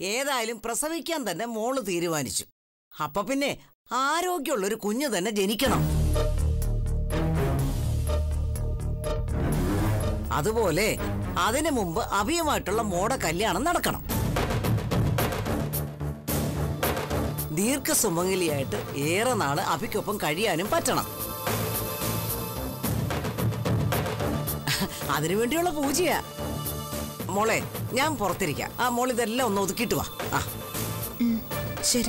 ഏതായാലും പ്രസവിക്കാൻ തന്നെ മോള് തീരുമാനിച്ചു അപ്പൊ പിന്നെ ആരോഗ്യമുള്ളൊരു കുഞ്ഞ് തന്നെ ജനിക്കണം അതുപോലെ അതിനു മുമ്പ് അഭിയുമായിട്ടുള്ള മോടെ കല്യാണം നടക്കണം ദീർഘസുമംഗലിയായിട്ട് ഏറെ നാള് അഭിക്കൊപ്പം കഴിയാനും പറ്റണം അതിനുവേണ്ടിയുള്ള പൂജയാ മോളെ ഞാൻ പുറത്തിരിക്കാം ആ മോൾ ഇതെല്ലാം ഒന്ന് ഒതുക്കിയിട്ട് വാ ആ ഉം, ശരി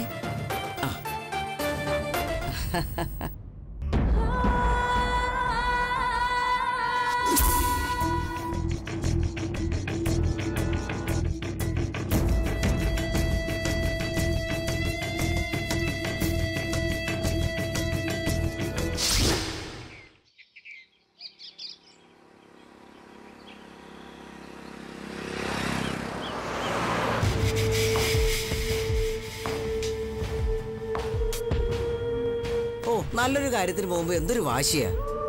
ഓ നല്ലൊരു കാര്യത്തിന് പോകുമ്പോ എന്തൊരു വാശിയാ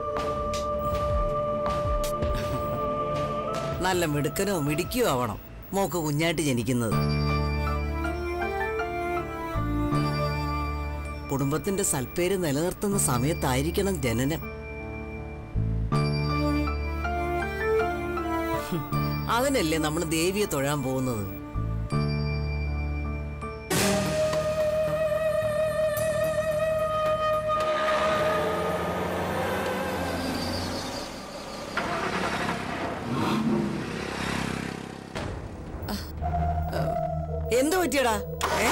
നല്ല മിടുക്കനോ മിടിക്കോ ആവണം മോക്ക് കുഞ്ഞായിട്ട് ജനിക്കുന്നത് കുടുംബത്തിന്റെ സൽപ്പേര് നിലനിർത്തുന്ന സമയത്തായിരിക്കണം ജനനം ഹും, അതിനല്ലേ നമ്മൾ ദേവിയെ തൊഴാൻ പോകുന്നത് എന്തു പറ്റിയടാ ഏ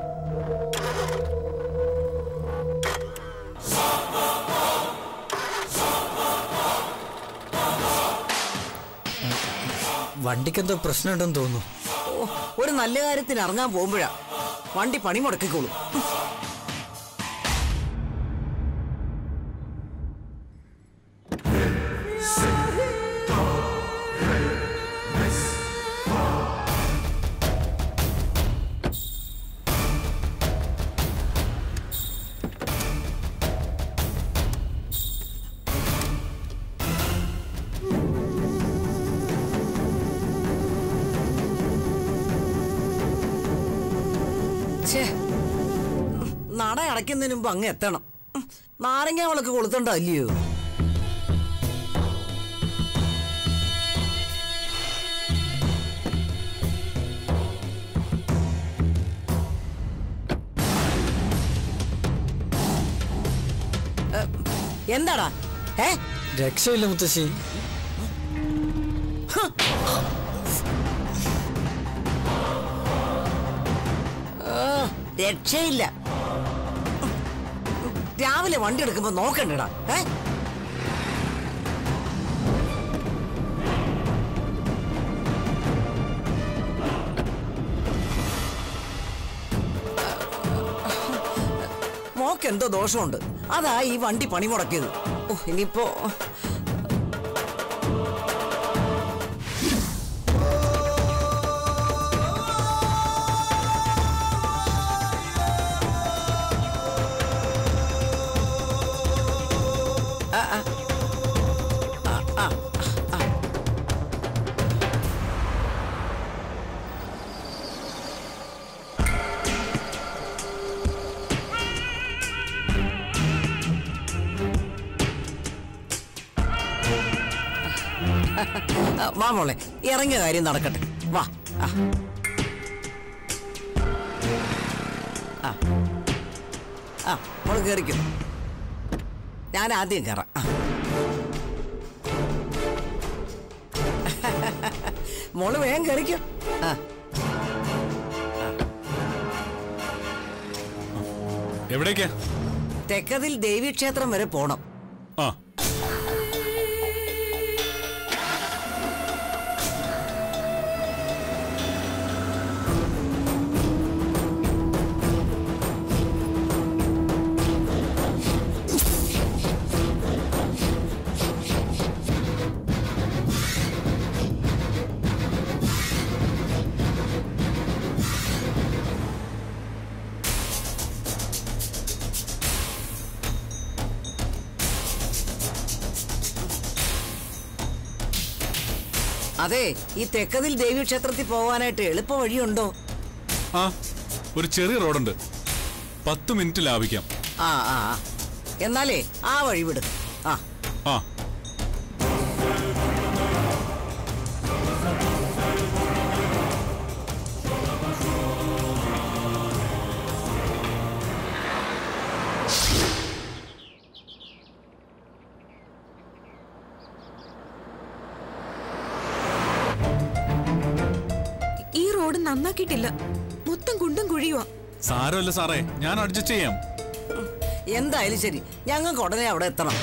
വണ്ടിക്കെന്തോ പ്രശ്നമുണ്ടെന്ന് തോന്നുന്നു ഓ, ഒരു നല്ല കാര്യത്തിന് ഇറങ്ങാൻ പോകുമ്പോഴാ വണ്ടി പണി മുടക്കിക്കോളൂ ഛേ നട അടയ്ക്കുന്നതിന് മുമ്പ് അങ്ങ് എത്തണം ഉം, നാരങ്ങ വിളക്ക് കൊളുത്തണ്ട അല്ലയോ ഏ, എന്താടാ ഏ രക്ഷയില്ല മുത്തശ്ശി ആ, രക്ഷയില്ല രാവിലെ വണ്ടി എടുക്കുമ്പോ നോക്കണ്ടടാ ഏ മോക്ക് എന്തോ ദോഷമുണ്ട് അതാ ഈ വണ്ടി പണി മുടക്കിയത് ഓ ഇനിയിപ്പോ ആ, ആ. ആ, ആ, ആ. ആ, വാ മോളെ ഇറങ്ങിയ കാര്യം നടക്കട്ടെ വാ ആ. ആ ആ മോള് കയറിക്കും ഞാൻ ആദ്യം കയറാം ആ. മോള് വേഗം കയറിക്കും ആ എവിടേക്കാ തെക്കതിൽ ദേവീക്ഷേത്രം വരെ പോണം ആ അതെ ഈ തെക്കതിൽ ദേവീക്ഷേത്രത്തിൽ പോകാനായിട്ട് എളുപ്പ വഴിയുണ്ടോ ആ ഒരു ചെറിയ റോഡുണ്ട് പത്ത് മിനിറ്റ് ലാഭിക്കാം ആ ആ ആ. എന്നാലേ ആ വഴി വിട് ആ ആ ഈ റോഡ് നന്നാക്കിയിട്ടില്ല മൊത്തം കുണ്ടും കുഴിയുവാ സാരമല്ല സാറേ ഞാൻ അഡ്ജസ്റ്റ് ചെയ്യാം എന്തായാലും ശരി ഞങ്ങൾക്ക് ഉടനെ അവിടെ എത്തണം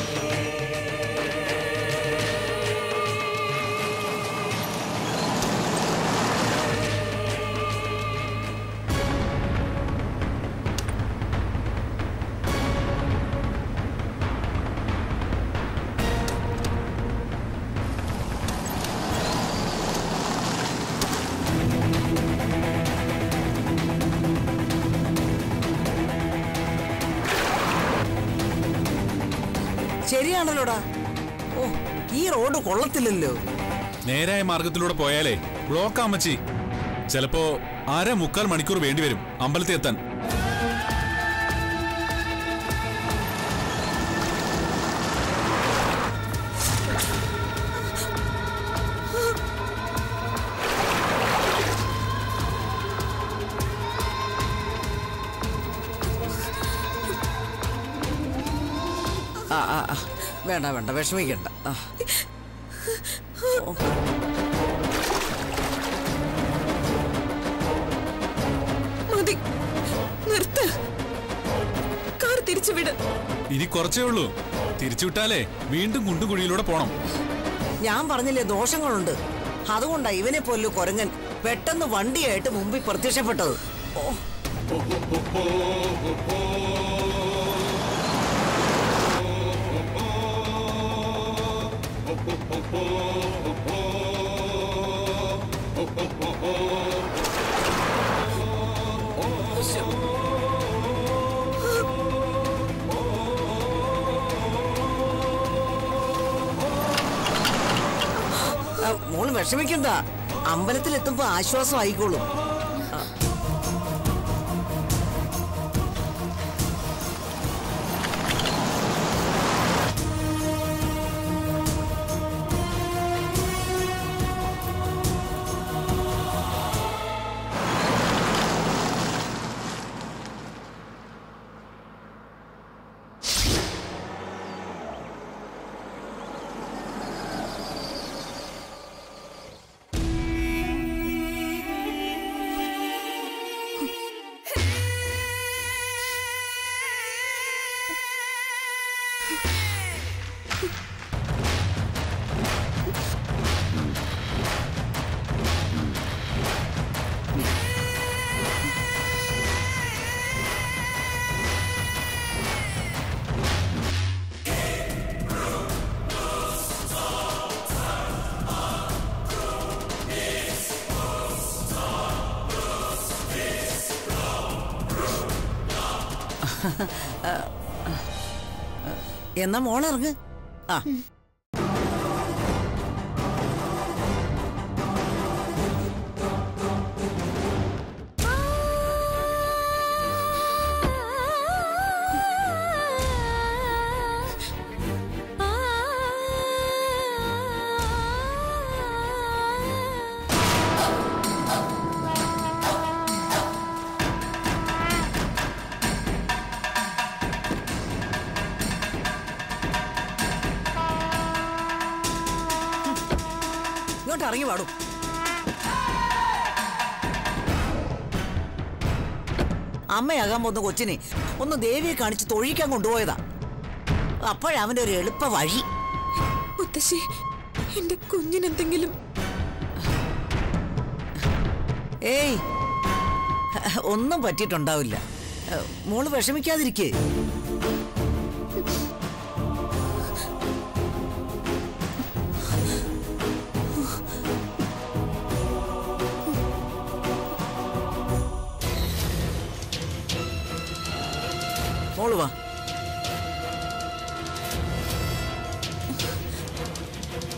ശരിയാണല്ലോടാ ഓ ഈ റോഡ് കൊള്ളത്തില്ലല്ലോ നേരായ മാർഗത്തിലൂടെ പോയാലേ ബ്ലോക്ക് അമ്മച്ചി ചിലപ്പോ അര മുക്കാൽ മണിക്കൂർ വേണ്ടിവരും അമ്പലത്തിൽ എത്താൻ ആ ആ ആ. വേണ്ട വേണ്ട വിഷമിക്കണ്ട ആ. ഓ. മതി നിർത്ത് കാർ തിരിച്ചു വിട് ഇനി കുറച്ചേ ഉള്ളൂ തിരിച്ചുവിട്ടാലേ വീണ്ടും കുണ്ടും കുഴിയിലൂടെ പോണം ഞാൻ പറഞ്ഞില്ലേ ദോഷങ്ങളുണ്ട് അതുകൊണ്ടാ ഇവനെ പോലൊരു കൊരങ്ങൻ പെട്ടെന്ന് വണ്ടിയായിട്ട് മുമ്പിൽ പ്രത്യക്ഷപ്പെട്ടത് ഓ ആ, മോള് വിഷമിക്കണ്ട അമ്പലത്തിലെത്തുമ്പോ ആശ്വാസം ആയിക്കോളും എന്നാ മോളിറങ്ങ് ആ ഇങ്ങോട്ട് ഇറങ്ങി പാടും അമ്മയാകാൻ പോകുന്ന കൊച്ചിനെ ഒന്ന് ദേവിയെ കാണിച്ച് തൊഴിക്കാൻ കൊണ്ടുപോയതാ അപ്പോഴവന്റെ ഒരു എളുപ്പ വഴി മുത്തശ്ശി എന്റെ കുഞ്ഞിനെന്തെങ്കിലും ഏയ് ഒന്നും പറ്റിയിട്ടുണ്ടാവില്ല മോള് വിഷമിക്കാതിരിക്കേ മോള് വാ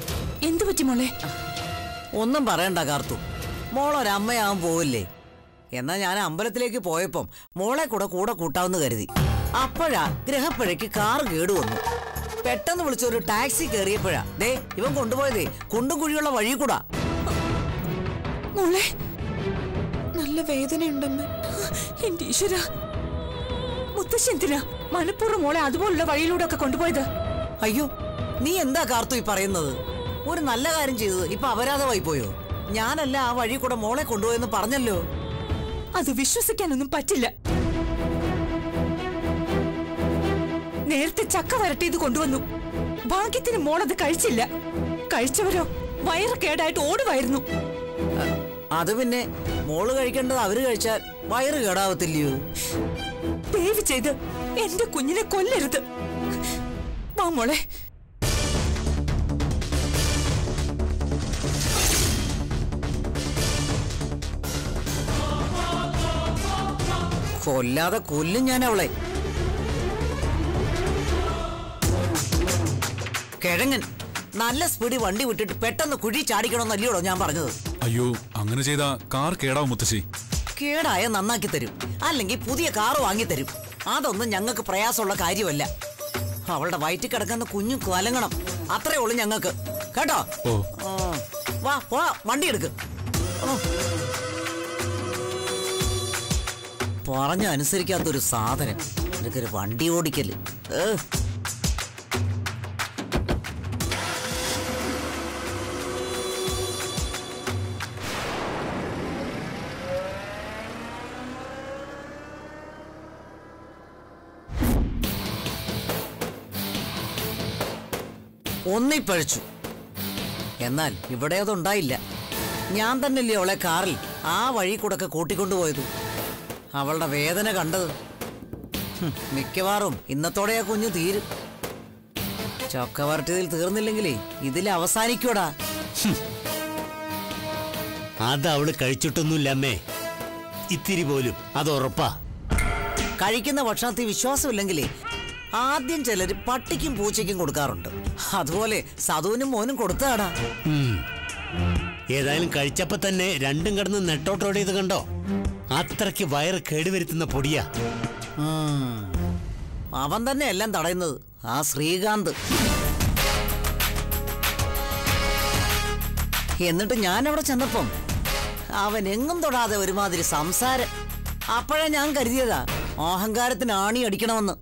എന്തു പറ്റി മോളെ ഒന്നും പറയണ്ട കാർത്തു മോളൊരമ്മയാവാൻ പോവില്ലേ എന്നാ ഞാൻ അമ്പലത്തിലേക്ക് പോയപ്പം മോളെ കൂടെ കൂടെ കൂട്ടാമെന്ന് കരുതി അപ്പോഴാ ഗ്രഹപ്പഴയ്ക്ക് കാർ കേടുവന്നു പെട്ടെന്ന് വിളിച്ചൊരു ടാക്സി കയറിയപ്പോഴാ ദേ ഇവൻ കൊണ്ടുപോയതേ കുണ്ടും കുഴിയുള്ള വഴി കൂടാ മോളെ നല്ല വേദനയുണ്ടെന്ന് എന്റെ ഈശ്വര മുത്തശ്ശി എന്തിനാ മനഃപൂർവ്വം മോളെ അതുപോലുള്ള വഴിയിലൂടെ ഒക്കെ കൊണ്ടുപോയത് അയ്യോ നീ എന്താ കാർത്തു ഈ പറയുന്നത് ഒരു നല്ല കാര്യം ചെയ്തത് ഇപ്പൊ അപരാധമായി പോയോ ഞാനല്ല ആ വഴി കൂടെ മോളെ കൊണ്ടുപോയെന്ന് പറഞ്ഞല്ലോ അത് വിശ്വസിക്കാനൊന്നും പറ്റില്ല നേരത്തെ ചക്ക വരട്ടിയത് കൊണ്ടുവന്നു ഭാഗ്യത്തിന് മോളത് കഴിച്ചില്ല കഴിച്ചവരോ വയറ് കേടായിട്ട് ഓടുമായിരുന്നു അത് പിന്നെ മോള് കഴിക്കേണ്ടത് അവര് കഴിച്ചാൽ വയറ് കേടാവത്തില്ലയോ ദയവ് ചെയ്ത് എന്റെ കുഞ്ഞിനെ കൊല്ലരുത് വാ മോളെ കൊല്ലാതെ കൊല്ലും ഞാൻ അവളെ കിഴങ്ങൻ നല്ല സ്പീഡിൽ വണ്ടി വിട്ടിട്ട് പെട്ടെന്ന് കുഴി ചാടിക്കണമെന്നല്ലയോടോ ഞാൻ പറഞ്ഞത് അയ്യോ അങ്ങനെ ചെയ്താ കാർ കേടാവും മുത്തശ്ശി കേടായ നന്നാക്കി തരും അല്ലെങ്കിൽ പുതിയ കാറ് വാങ്ങിത്തരും അതൊന്നും ഞങ്ങൾക്ക് പ്രയാസമുള്ള കാര്യമല്ല അവളുടെ വയറ്റിൽ കിടക്കുന്ന കുഞ്ഞു കലങ്ങണം അത്രേ ഉള്ളൂ ഞങ്ങൾക്ക് കേട്ടോ ഓ ആ, വാ പോ വണ്ടി എടുക്ക് ഓ. പറഞ്ഞ അനുസരിക്കാത്തൊരു സാധനം എനിക്കൊരു വണ്ടി ഓടിക്കല് ഏ ഒന്നിപ്പഴിച്ചു എന്നാൽ ഇവിടെ അതുണ്ടായില്ല ഞാൻ തന്നെയല്ലേ അവളെ കാറിൽ ആ വഴി കൂടെ കൂട്ടിക്കൊണ്ടുപോയത് അവളുടെ വേദന കണ്ടത് ഹും, മിക്കവാറും ഇന്നത്തോടെ ആ കുഞ്ഞു തീരും ചൊക്കവരട്ടിയതിൽ തീർന്നില്ലെങ്കിലേ ഇതിൽ അവസാനിക്കൂടാ അത് അവള് കഴിച്ചിട്ടൊന്നുമില്ല അമ്മേ ഇത്തിരി പോലും അത് ഉറപ്പാ കഴിക്കുന്ന ഭക്ഷണത്തിൽ വിശ്വാസമില്ലെങ്കിലേ ആദ്യം ചിലർ പട്ടിക്കും പൂച്ചയ്ക്കും കൊടുക്കാറുണ്ട് അതുപോലെ സതുവിനും മോനും കൊടുത്താടാ ഉം. ഏതായാലും കഴിച്ചപ്പോ തന്നെ രണ്ടും കിടന്ന് നെട്ടോട്ടോടിയത് കണ്ടോ അത്രയ്ക്ക് വയറ് കേടുവരുത്തുന്ന പൊടിയാ ഉം. അവൻ തന്നെ എല്ലാം തടയുന്നത് ആ ശ്രീകാന്ത് എന്നിട്ട് ഞാൻ അവിടെ ചെന്നപ്പം അവൻ എങ്ങും തൊടാതെ ഒരുമാതിരി സംസാരം അപ്പോഴേ ഞാൻ കരുതിയതാ അഹങ്കാരത്തിന് ആണി അടിക്കണമെന്ന്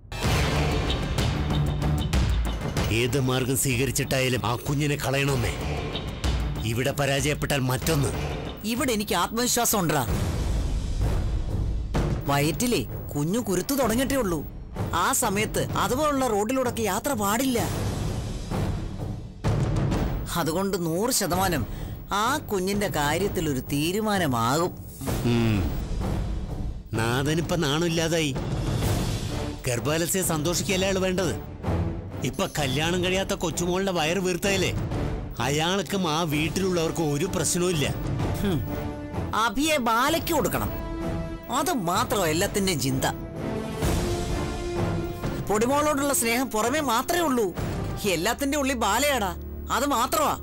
ഏത് മാർഗം സ്വീകരിച്ചിട്ടായാലും ആ കുഞ്ഞിനെ കളയണമെന്നേ ഇവിടെ പരാജയപ്പെട്ടാൽ മറ്റൊന്ന് ഇവിടെ എനിക്ക് ആത്മവിശ്വാസം ഉണ്ടാ വയറ്റിലെ കുഞ്ഞു കുരുത്തു തുടങ്ങിയിട്ടേ ഉള്ളൂ ആ സമയത്ത് അതുപോലുള്ള റോഡിലൂടെയൊക്കെ യാത്ര പാടില്ല അതുകൊണ്ട് നൂറ് ശതമാനം ആ കുഞ്ഞിന്റെ കാര്യത്തിൽ ഒരു തീരുമാനമാകും ഉം. നാഥനിപ്പ നാണില്ലാതായി ഗർഭാലസ്യെ സന്തോഷിക്കല്ലേ അയാൾ വേണ്ടത് ഇപ്പൊ കല്യാണം കഴിയാത്ത കൊച്ചുമോളുടെ വയറ് വീർത്തയില്ലേ അയാൾക്കും ആ വീട്ടിലുള്ളവർക്കും ഒരു പ്രശ്നവും ഹും. അഭിയെ ബാലയ്ക്ക് കൊടുക്കണം അത് മാത്രം എല്ലാത്തിന്റെയും ചിന്ത പൊടിമോളോടുള്ള സ്നേഹം പുറമേ മാത്രമേ ഉള്ളൂ എല്ലാത്തിന്റെ ഉള്ളിൽ ബാലയാടാ അത് മാത്രമാ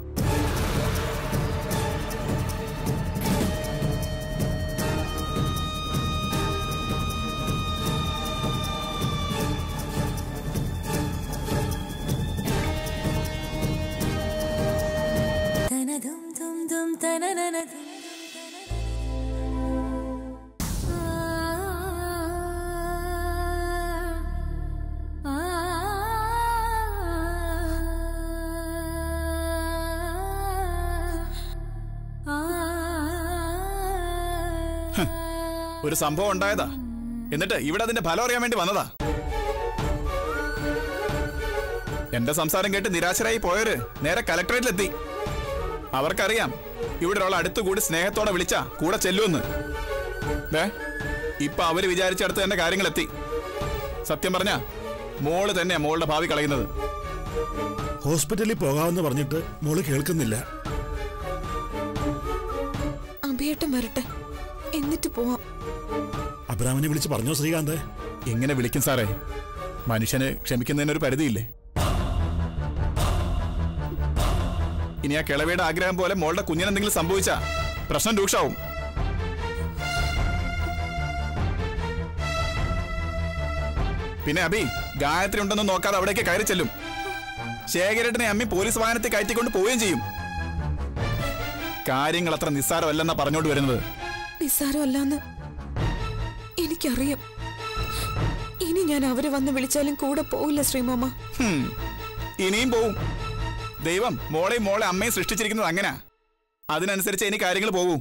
ഒരു സംഭവം ഉണ്ടായതാ എന്നിട്ട് ഇവിടെ അതിന്റെ ഫലം അറിയാൻ വേണ്ടി വന്നതാ എന്റെ സംസാരം കേട്ട് നിരാശരായി പോയവര് നേരെ കലക്ടറേറ്റിലെത്തി അവർക്കറിയാം ഇവിടെ ഒരാൾ അടുത്തുകൂടി സ്നേഹത്തോടെ വിളിച്ച കൂടെ ചെല്ലുമെന്ന് ദേ ഇപ്പൊ അവര് വിചാരിച്ചടുത്ത് തന്നെ കാര്യങ്ങളെത്തി സത്യം പറഞ്ഞ മോള് തന്നെയാ മോളുടെ ഭാവി കളയുന്നത് ഹോസ്പിറ്റലിൽ പോകാമെന്ന് പറഞ്ഞിട്ട് മോള് കേൾക്കുന്നില്ല അഭിയേട്ടൻ വരട്ടെ എന്നിട്ട് പോവാം അബ്രാമിനെ വിളിച്ച് പറഞ്ഞോ ശ്രീകാന്ത് എങ്ങനെ വിളിക്കും സാറേ മനുഷ്യന് ക്ഷമിക്കുന്നതിനൊരു പരിധിയില്ലേ ഇനി ആ കിളവിയുടെ ആഗ്രഹം പോലെ മോളുടെ കുഞ്ഞിനെന്തെങ്കിലും സംഭവിച്ചാ പ്രശ്നം രൂക്ഷാവും പിന്നെ അബി ഗായത്രി ഉണ്ടെന്ന് നോക്കാതെ അവിടേക്ക് കയറി ചെല്ലും ശേഖരേട്ടനെ അമ്മി പോലീസ് വാഹനത്തിൽ കയറ്റിക്കൊണ്ട് പോവുകയും ചെയ്യും കാര്യങ്ങൾ അത്ര നിസ്സാരമല്ലെന്നാ പറഞ്ഞോണ്ട് വരുന്നത് നിസ്സാരമല്ലാന്ന് എനിക്കറിയാം ഇനി ഞാൻ അവരെ വന്ന് വിളിച്ചാലും കൂടെ പോവില്ല ശ്രീമാമ ഹും, ഇനിയും പോവും ദൈവം മോളെയും മോളെ അമ്മയും സൃഷ്ടിച്ചിരിക്കുന്നത് അങ്ങനെ അതിനനുസരിച്ച് ഇനി കാര്യങ്ങൾ പോകൂ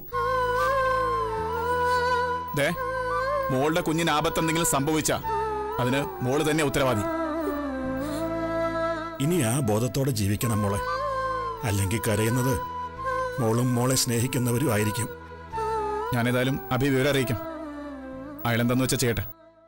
ദേ മോളുടെ കുഞ്ഞിന് ആപത്ത് എന്തെങ്കിലും സംഭവിച്ച അതിന് മോള് തന്നെ ഉത്തരവാദി ഇനി ആ ബോധത്തോടെ ജീവിക്കണം മോളെ അല്ലെങ്കിൽ കരയുന്നത് മോളും മോളെ സ്നേഹിക്കുന്നവരും ആയിരിക്കും ഞാനേതായാലും അഭി വിവരം അറിയിക്കാം അയാളെന്താന്ന് വെച്ചാ ചെയ്യട്ടെ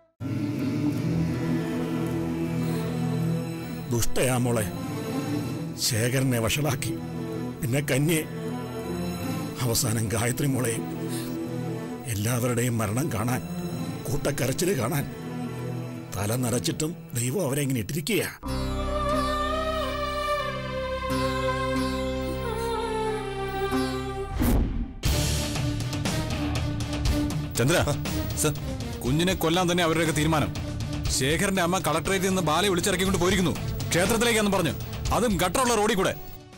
ദുഷ്ടയാ മോളെ ശേഖരനെ വഷളാക്കി പിന്നെ കന്യെ അവസാനം ഗായത്രി മോളെയും എല്ലാവരുടെയും മരണം കാണാൻ കൂട്ടക്കരച്ചില് കാണാൻ തല നരച്ചിട്ടും ദൈവം അവരെ ഇങ്ങനെ ഇട്ടിരിക്കുക ചന്ദ്ര കുഞ്ഞിനെ കൊല്ലാൻ തന്നെ അവരുടെയൊക്കെ തീരുമാനം ശേഖരന്റെ അമ്മ കളക്ടറേറ്റിൽ നിന്ന് ബാലെ വിളിച്ചിറക്കിക്കൊണ്ട് പോയിരിക്കുന്നു ക്ഷേത്രത്തിലേക്കാന്ന് പറഞ്ഞു അതും ഗട്ടറുള്ള റോഡിൽ കൂടെ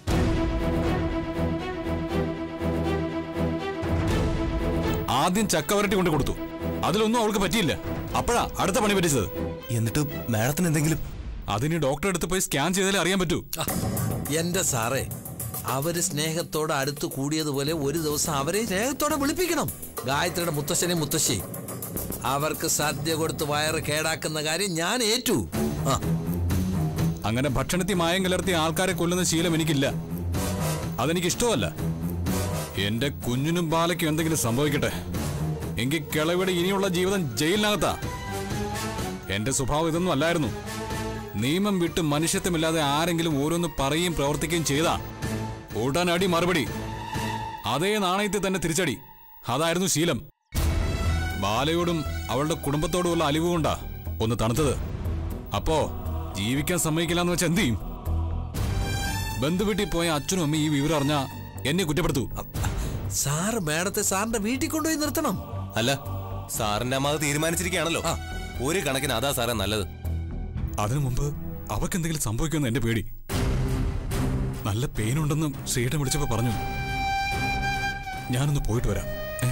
ആദ്യം ചക്കവരട്ടി കൊണ്ട് കൊടുത്തു അതിലൊന്നും അവൾക്ക് പറ്റിയില്ല അപ്പോഴാ അടുത്ത പണി പറ്റിച്ചത് എന്നിട്ട് മാഡത്തിന് എന്തെങ്കിലും അതിന് ഡോക്ടറെ അടുത്ത് പോയി സ്കാൻ ചെയ്താലേ അറിയാൻ പറ്റൂ ആ, എന്റെ സാറേ അവര് സ്നേഹത്തോടെ അടുത്ത് കൂടിയതുപോലെ ഒരു ദിവസം അവരെ സ്നേഹത്തോടെ വിളിപ്പിക്കണം ഗായത്രിയുടെ മുത്തശ്ശനെ മുത്തശ്ശി അവർക്ക് സദ്യ കൊടുത്ത് വയറ് കേടാക്കുന്ന കാര്യം ഞാൻ ഏറ്റു ആ അങ്ങനെ ഭക്ഷണത്തിൽ മായം കലർത്തി ആൾക്കാരെ കൊല്ലുന്ന ശീലം എനിക്കില്ല അതെനിക്ക് ഇഷ്ടമല്ല എന്റെ കുഞ്ഞിനും ബാലയ്ക്കും എന്തെങ്കിലും സംഭവിക്കട്ടെ എങ്കിൽ കിളവിടെ ഇനിയുള്ള ജീവിതം ജയിലിനകത്താ എന്റെ സ്വഭാവം ഇതൊന്നും അല്ലായിരുന്നു നിയമം വിട്ട് മനുഷ്യത്വമില്ലാതെ ആരെങ്കിലും ഓരോന്ന് പറയുകയും പ്രവർത്തിക്കുകയും ചെയ്താ ഉടനടി മറുപടി അതേ നാണയത്തിൽ തന്നെ തിരിച്ചടി അതായിരുന്നു ശീലം ബാലയോടും അവളുടെ കുടുംബത്തോടുമുള്ള അലിവ് കൊണ്ടാ ഒന്ന് തണുത്തത് അപ്പോ ജീവിക്കാൻ സമ്മതിക്കില്ല എന്ന് വെച്ചാൽ എന്ത് ചെയ്യും ബന്ധുവീട്ടിൽ പോയ അച്ഛനും അമ്മയും ഈ വിവരം അറിഞ്ഞാ എന്നെ കുറ്റപ്പെടുത്തു സാറ് മേഡത്തെ സാറിന്റെ വീട്ടിൽ കൊണ്ടുപോയി നിർത്തണം അല്ല സാറിന്റെ അമ്മ അത് തീരുമാനിച്ചിരിക്കുകയാണല്ലോ ആ. ഒരു കണക്കിന് അതാ സാറേ നല്ലത് അതിനു മുമ്പ് അവർക്ക് എന്തെങ്കിലും സംഭവിക്കുമെന്ന് എന്റെ പേടി നല്ല പെയിൻ ഉണ്ടെന്നും ശ്രീയുടെ വിളിച്ചപ്പോ പറഞ്ഞു ഞാനൊന്ന് പോയിട്ട് വരാം ഏ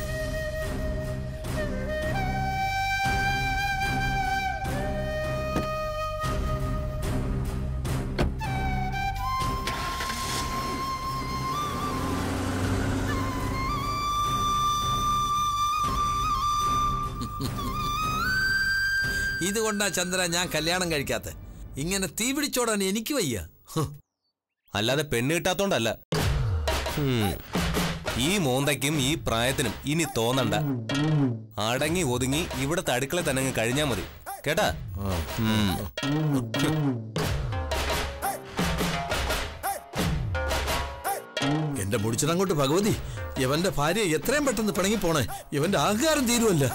ഇതുകൊണ്ടാ ചന്ദ്ര ഞാൻ കല്യാണം കഴിക്കാത്ത ഇങ്ങനെ തീ പിടിച്ചോടാൻ എനിക്ക് വയ്യ ഹ്. അല്ലാതെ പെണ്ണ് കിട്ടാത്തോണ്ടല്ല ഹും. ഈ മോന്തയ്ക്കും ഈ പ്രായത്തിനും ഇനി തോന്നണ്ട അടങ്ങി ഒതുങ്ങി ഇവിടത്തെ അടുക്കള തന്നെ അങ്ങ് കഴിഞ്ഞാ മതി കേട്ടാ ഉം. എന്റെ മുടിച്ചിടങ്ങോട്ട് ഭഗവതി ഇവന്റെ ഭാര്യ എത്രയും പെട്ടെന്ന് പിണങ്ങി പോണേ ഇവന്റെ അഹങ്കാരം തീരുമല്ല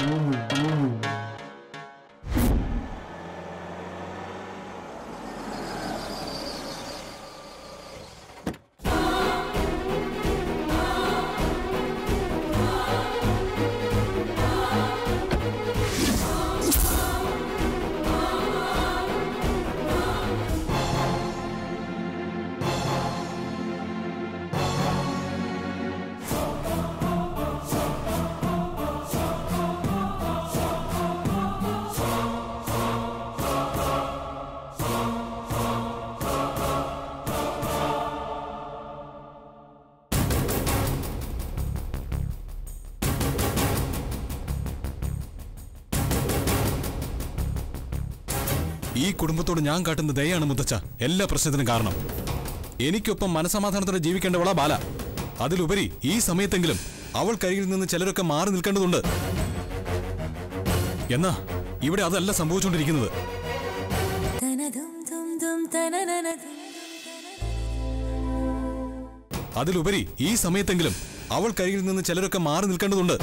ഈ കുടുംബത്തോട് ഞാൻ കാട്ടുന്ന ദയാണ് മുത്തച്ഛ എല്ലാ പ്രശ്നത്തിനും കാരണം എനിക്കൊപ്പം മനസമാധാനത്തോടെ ജീവിക്കേണ്ടവളാ ബാല അതിലുപരി ഈ സമയത്തെങ്കിലും അവൾ കരികിൽ നിന്ന് ചിലരൊക്കെ മാറി നിൽക്കേണ്ടതുണ്ട് എന്നാ ഇവിടെ അതല്ല സംഭവിച്ചുകൊണ്ടിരിക്കുന്നത് അതിലുപരി ഈ സമയത്തെങ്കിലും അവൾ കരികിൽ നിന്ന് ചിലരൊക്കെ മാറി നിൽക്കേണ്ടതുണ്ട്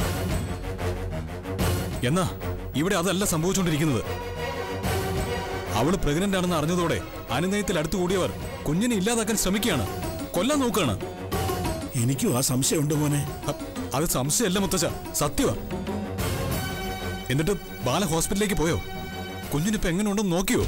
എന്നാ ഇവിടെ അതല്ല സംഭവിച്ചുകൊണ്ടിരിക്കുന്നത് അവള് പ്രഗ്നന്റ് ആണെന്ന് അറിഞ്ഞതോടെ അനുനയത്തിൽ അടുത്തു കൂടിയവർ കുഞ്ഞിനെ ഇല്ലാതാക്കാൻ ശ്രമിക്കുകയാണ് കൊല്ലാൻ നോക്കുകയാണ് എനിക്കും ആ സംശയമുണ്ട് മോനെ ഹ, അത് സംശയമല്ല മുത്തച്ഛ സത്യമാ എന്നിട്ട് ബാല ഹോസ്പിറ്റലിലേക്ക് പോയോ കുഞ്ഞിനിപ്പോ എങ്ങനെയുണ്ടെന്ന് നോക്കിയോ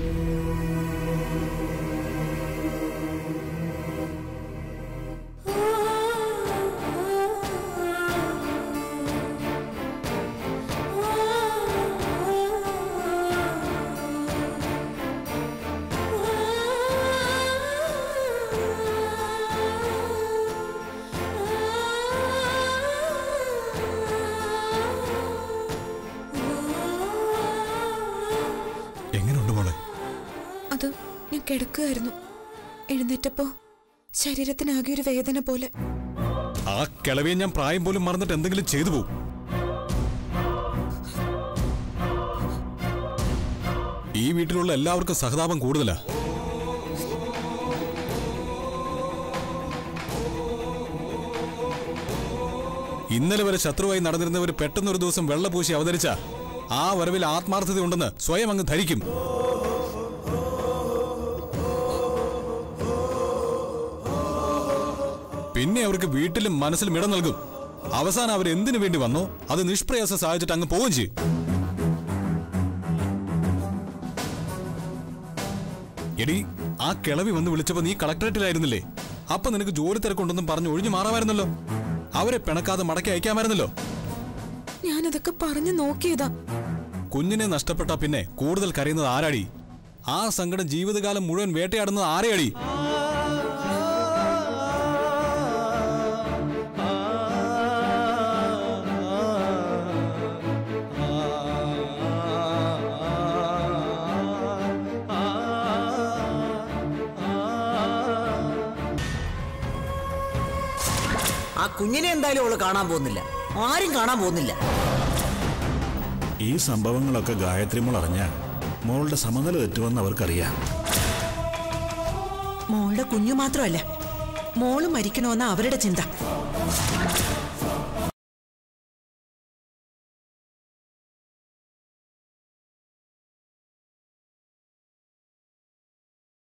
എങ്ങനെയുണ്ട് മോളെ അത് ഞാൻ കിടക്കുകയായിരുന്നു എഴുന്നേറ്റപ്പോ ശരീരത്തിനാകെ ഒരു വേദന പോലെ ആ കിളവിയെ ഞാൻ പ്രായം പോലും മറന്നിട്ട് എന്തെങ്കിലും ചെയ്തു പോകും ഈ വീട്ടിലുള്ള എല്ലാവർക്കും സഹതാപം കൂടുതലാ ഇന്നലെ വരെ ശത്രുവായി നടന്നിരുന്നവർ പെട്ടെന്നൊരു ദിവസം വെള്ളപൂശി അവതരിച്ച ആ വരവിൽ ആത്മാർത്ഥതയുണ്ടെന്ന് സ്വയം അങ്ങ് ധരിക്കും പിന്നെ അവർക്ക് വീട്ടിലും മനസ്സിലും ഇടം നൽകും അവസാനം അവർ എന്തിനു വേണ്ടി വന്നോ അത് നിഷ്പ്രയാസം സാധിച്ചിട്ട് അങ്ങ് പോവുകയും ചെയ്യും എടി ആ കിളവി വന്ന് വിളിച്ചപ്പോ നീ കളക്ടറേറ്റിലായിരുന്നില്ലേ അപ്പൊ നിനക്ക് ജോലി തിരക്കുണ്ടെന്നും പറഞ്ഞ് ഒഴിഞ്ഞു മാറാമായിരുന്നല്ലോ അവരെ പിണക്കാതെ മടക്കി അയക്കാമായിരുന്നല്ലോ ഞാനതൊക്കെ പറഞ്ഞു നോക്കിയതാ കുഞ്ഞിനെ നഷ്ടപ്പെട്ട പിന്നെ കൂടുതൽ കരയുന്നത് ആരാടി ആ സങ്കടം ജീവിതകാലം മുഴുവൻ വേട്ടയാടുന്നത് ആരെയാടി ആ കുഞ്ഞിനെ എന്തായാലും അവള് കാണാൻ പോകുന്നില്ല ആരും കാണാൻ പോകുന്നില്ല ഈ സംഭവങ്ങളൊക്കെ ഗായത്രി മോൾ അറിഞ്ഞാൽ മോളുടെ സമനില തെറ്റുമെന്ന് അവർക്കറിയാം മോളുടെ കുഞ്ഞു മാത്രമല്ല മോള് മരിക്കണമെന്ന അവരുടെ ചിന്ത